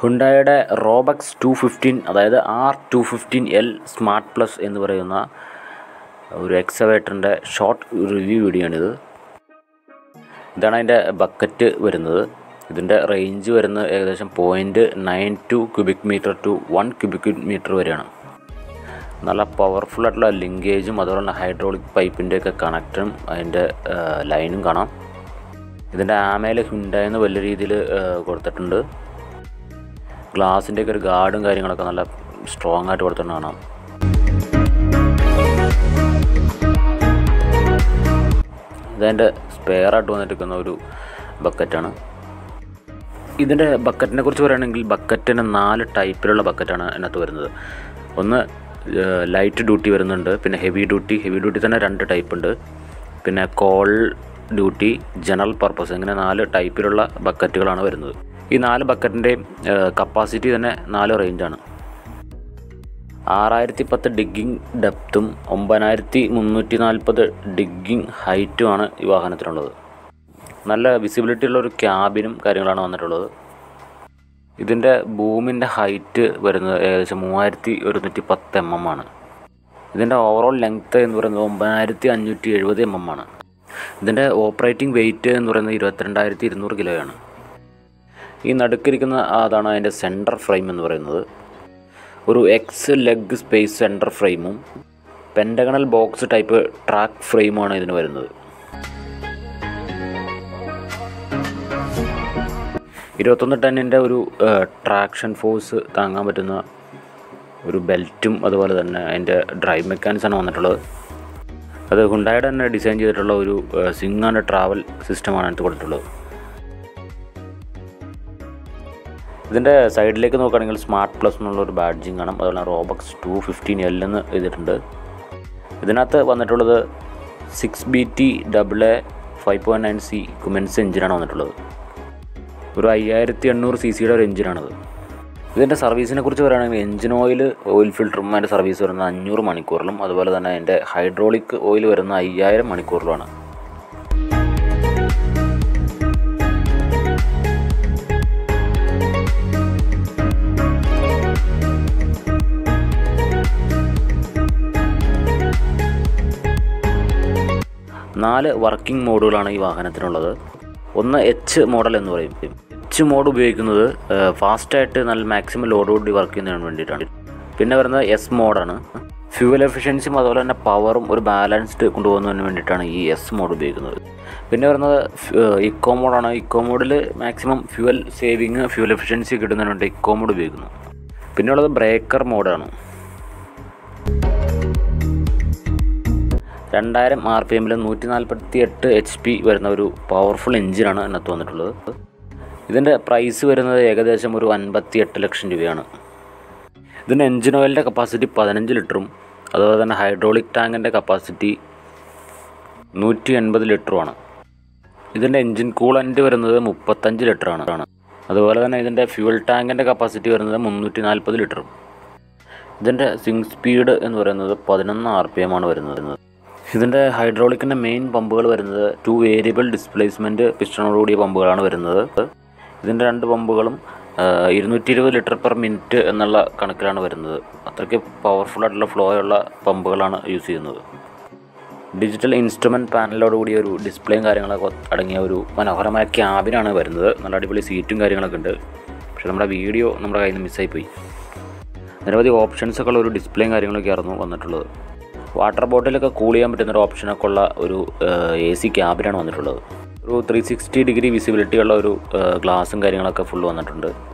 ഹുണ്ടായുടെ Robex two fifteen അതായത് R two fifteen L smart plus എന്ന് പറയുന്ന ഒരു എക്സവേറ്ററിൻ്റെ ഷോർട്ട് റിവ്യൂ വീഡിയോ ആണിത് ഇതാണ് അതിൻ്റെ ബക്കറ്റ് വരുന്നത് ഇതിൻ്റെ റേഞ്ച് വരുന്നത് ഏകദേശം point nine two cubic metre two one cubic metre വരെയാണ് നല്ല പവർഫുൾ ആയിട്ടുള്ള ലിങ്കേജും അതുപോലെ തന്നെ ഹൈഡ്രോളിക് പൈപ്പിൻ്റെയൊക്കെ കണക്റ്റും അതിൻ്റെ ലൈനും കാണാം ഇതിൻ്റെ ആമയിൽ ഹുണ്ടായെന്ന് വലിയ രീതിയിൽ കൊടുത്തിട്ടുണ്ട് ഗ്ലാസിൻ്റെയൊക്കെ ഒരു ഗാർഡും കാര്യങ്ങളൊക്കെ നല്ല സ്ട്രോങ് ആയിട്ട് കൊടുത്തിട്ടുണ്ട് കാണാം ഇതതിൻ്റെ സ്പെയർ ആയിട്ട് വന്നിരിക്കുന്ന ഒരു ബക്കറ്റാണ് ഇതിൻ്റെ ബക്കറ്റിനെ കുറിച്ച് പറയുകയാണെങ്കിൽ ബക്കറ്റിന് നാല് ടൈപ്പിലുള്ള ബക്കറ്റാണ് അതിനകത്ത് വരുന്നത് ഒന്ന് ലൈറ്റ് ഡ്യൂട്ടി വരുന്നുണ്ട് പിന്നെ ഹെവി ഡ്യൂട്ടി ഹെവി ഡ്യൂട്ടി തന്നെ രണ്ട് ടൈപ്പ് ഉണ്ട് പിന്നെ കോൾ ഡ്യൂട്ടി ജനറൽ പർപ്പസ് ഇങ്ങനെ നാല് ടൈപ്പിലുള്ള ബക്കറ്റുകളാണ് വരുന്നത് ഈ നാല് ബക്കറ്റിൻ്റെയും കപ്പാസിറ്റി തന്നെ നാല് റേഞ്ചാണ് ആറായിരത്തി പത്ത് ഡിഗ്ഗിങ് ഡെപ്തും ഒമ്പതിനായിരത്തി മുന്നൂറ്റി നാൽപ്പത് ഡിഗ്ഗിങ് ഹൈറ്റുമാണ് ഈ വാഹനത്തിനുള്ളത് നല്ല വിസിബിലിറ്റി ഉള്ള ഒരു ക്യാബിനും കാര്യങ്ങളാണ് വന്നിട്ടുള്ളത് ഇതിൻ്റെ ബൂമിൻ്റെ ഹൈറ്റ് വരുന്നത് ഏകദേശം മൂവായിരത്തി ഒരുന്നൂറ്റി പത്ത് എം എം ആണ് ഇതിൻ്റെ ഓവറോൾ ലെങ്ത്ത് എന്ന് പറയുന്നത് ഒമ്പതിനായിരത്തി അഞ്ഞൂറ്റി എഴുപത് എം എം ആണ് ഇതിൻ്റെ ഓപ്പറേറ്റിംഗ് വെയിറ്റ് എന്ന് പറയുന്നത് ഇരുപത്തിരണ്ടായിരത്തി ഇരുന്നൂറ് കിലോയാണ് ഈ നടുക്കിരിക്കുന്ന അതാണ് അതിൻ്റെ സെൻറ്റർ ഫ്രെയിം എന്ന് പറയുന്നത് ഒരു എക്സ് ലെഗ് സ്പേസ് സെൻറ്റർ ഫ്രെയിമും പെൻഡഗണൽ ബോക്സ് ടൈപ്പ് ട്രാക്ക് ഫ്രെയിമുമാണ് ഇതിന് വരുന്നത് ഇരുപത്തൊന്ന് ടണ്ണിൻ്റെ ഒരു ട്രാക്ഷൻ ഫോഴ്സ് താങ്ങാൻ പറ്റുന്ന ഒരു ബെൽറ്റും അതുപോലെ തന്നെ അതിൻ്റെ ഡ്രൈവ് മെക്കാനിക്സാണ് വന്നിട്ടുള്ളത് അത് ഹുണ്ടായുടെ തന്നെ ഡിസൈൻ ചെയ്തിട്ടുള്ള ഒരു സിങ് ആൻഡ് ട്രാവൽ സിസ്റ്റമാണ് അതിനകത്ത് കൊടുത്തിട്ടുള്ളത് ഇതിൻ്റെ സൈഡിലേക്ക് നോക്കുകയാണെങ്കിൽ സ്മാർട്ട് പ്ലസ് എന്നുള്ള ഒരു ബാഡ്ജിങ് കാണാം അതുപോലെ റോബക്സ് ടു ഫിഫ്റ്റീൻ എൽ എന്ന് എഴുതിയിട്ടുണ്ട് ഇതിനകത്ത് വന്നിട്ടുള്ളത് six B T double A five point nine C Cummins എഞ്ചിനാണ് വന്നിട്ടുള്ളത് ഒരു അയ്യായിരത്തി എണ്ണൂറ് സി സിയുടെ ഒരു എഞ്ചിനാണത് ഇതിൻ്റെ സർവീസിനെ കുറിച്ച് പറയുകയാണെങ്കിൽ എഞ്ചിൻ ഓയിൽ ഓയിൽ ഫിൽറ്ററും അതിൻ്റെ സർവീസ് വരുന്നത് അഞ്ഞൂറ് മണിക്കൂറിലും അതുപോലെ തന്നെ അതിൻ്റെ ഹൈഡ്രോളിക് ഓയിൽ വരുന്ന അയ്യായിരം മണിക്കൂറിലുമാണ് നാല് വർക്കിംഗ് മോഡുകളാണ് ഈ വാഹനത്തിനുള്ളത് ഒന്ന് എച്ച് മോഡൽ എന്ന് പറയും എച്ച് മോഡ് ഉപയോഗിക്കുന്നത് ഫാസ്റ്റായിട്ട് നല്ല മാക്സിമം ലോഡ് കൂടി വർക്ക് ചെയ്യുന്നതിന് വേണ്ടിയിട്ടാണ് പിന്നെ വരുന്നത് എസ് മോഡാണ് ഫ്യൂവൽ എഫിഷ്യൻസിയും അതുപോലെ തന്നെ പവറും ഒരു ബാലൻസ്ഡ് കൊണ്ടുപോകുന്നതിന് വേണ്ടിയിട്ടാണ് ഈ എസ് മോഡ് ഉപയോഗിക്കുന്നത് പിന്നെ വരുന്നത് ഇക്കോ മോഡാണ് ഇക്കോ മോഡിൽ maximum fuel saving fuel efficiency കിട്ടുന്നതിന് വേണ്ടി ഇക്കോ മോഡ് ഉപയോഗിക്കുന്നു പിന്നെ ഉള്ളത് ബ്രേക്കർ മോഡാണ് രണ്ടായിരം ആർ പി എമ്മിൽ നൂറ്റി നാൽപ്പത്തി എട്ട് എച്ച് പി വരുന്ന ഒരു പവർഫുൾ എഞ്ചിനാണ് അതിനകത്ത് വന്നിട്ടുള്ളത് ഇതിൻ്റെ പ്രൈസ് വരുന്നത് ഏകദേശം ഒരു അൻപത്തി എട്ട് ലക്ഷം രൂപയാണ് ഇതിൻ്റെ എഞ്ചിൻ ഓയിലിൻ്റെ കപ്പാസിറ്റി പതിനഞ്ച് ലിറ്ററും അതുപോലെ തന്നെ ഹൈഡ്രോളിക് ടാങ്കിൻ്റെ കപ്പാസിറ്റി നൂറ്റി എൺപത് ലിറ്ററുമാണ് ഇതിൻ്റെ എഞ്ചിൻ കൂളൻ്റ് വരുന്നത് മുപ്പത്തഞ്ച് ലിറ്ററാണ് അതുപോലെ തന്നെ ഇതിൻ്റെ ഫ്യൂൽ ടാങ്കിൻ്റെ കപ്പാസിറ്റി വരുന്നത് മുന്നൂറ്റി നാൽപ്പത് ലിറ്ററും ഇതിൻ്റെ സിങ് സ്പീഡ് എന്ന് പറയുന്നത് പതിനൊന്ന് ആർ പി എം ആണ് വരുന്നത് ഇതിൻ്റെ ഹൈഡ്രോളിക്കിൻ്റെ മെയിൻ പമ്പുകൾ വരുന്നത് ടു വേരിയബിൾ ഡിസ്പ്ലേസ്മെൻറ്റ് പിസ്റ്റണോടുകൂടിയ പമ്പുകളാണ് വരുന്നത് ഇതിൻ്റെ രണ്ട് പമ്പുകളും ഇരുന്നൂറ്റി ഇരുപത് ലിറ്റർ പെർ മിനിറ്റ് എന്നുള്ള കണക്കിലാണ് വരുന്നത് അത്രയ്ക്ക് പവർഫുൾ ആയിട്ടുള്ള ഫ്ലോ ഉള്ള പമ്പുകളാണ് യൂസ് ചെയ്യുന്നത് ഡിജിറ്റൽ ഇൻസ്ട്രുമെൻറ്റ് പാനലോട് കൂടിയ ഒരു ഡിസ്പ്ലേയും കാര്യങ്ങളൊക്കെ അടങ്ങിയ ഒരു മനോഹരമായ ക്യാബിനാണ് വരുന്നത് നല്ല അടിപൊളി സീറ്റും കാര്യങ്ങളൊക്കെ ഉണ്ട് പക്ഷേ നമ്മുടെ വീഡിയോ നമ്മുടെ കയ്യിൽ നിന്ന് മിസ്സായിപ്പോയി നിരവധി ഓപ്ഷൻസ് ഒക്കെ ഉള്ള ഒരു ഡിസ്പ്ലേയും കാര്യങ്ങളൊക്കെ ആയിരുന്നു വന്നിട്ടുള്ളത് വാട്ടർ ബോട്ടിലൊക്കെ കൂൾ ചെയ്യാൻ പറ്റുന്ന ഒരു ഓപ്ഷനൊക്കെ ഉള്ള ഒരു എ സി ക്യാബിനാണ് വന്നിട്ടുള്ളത് ഒരു ത്രീ സിക്സ്റ്റി ഡിഗ്രി വിസിബിലിറ്റി ഉള്ള ഒരു ഗ്ലാസും കാര്യങ്ങളൊക്കെ ഫുൾ വന്നിട്ടുണ്ട്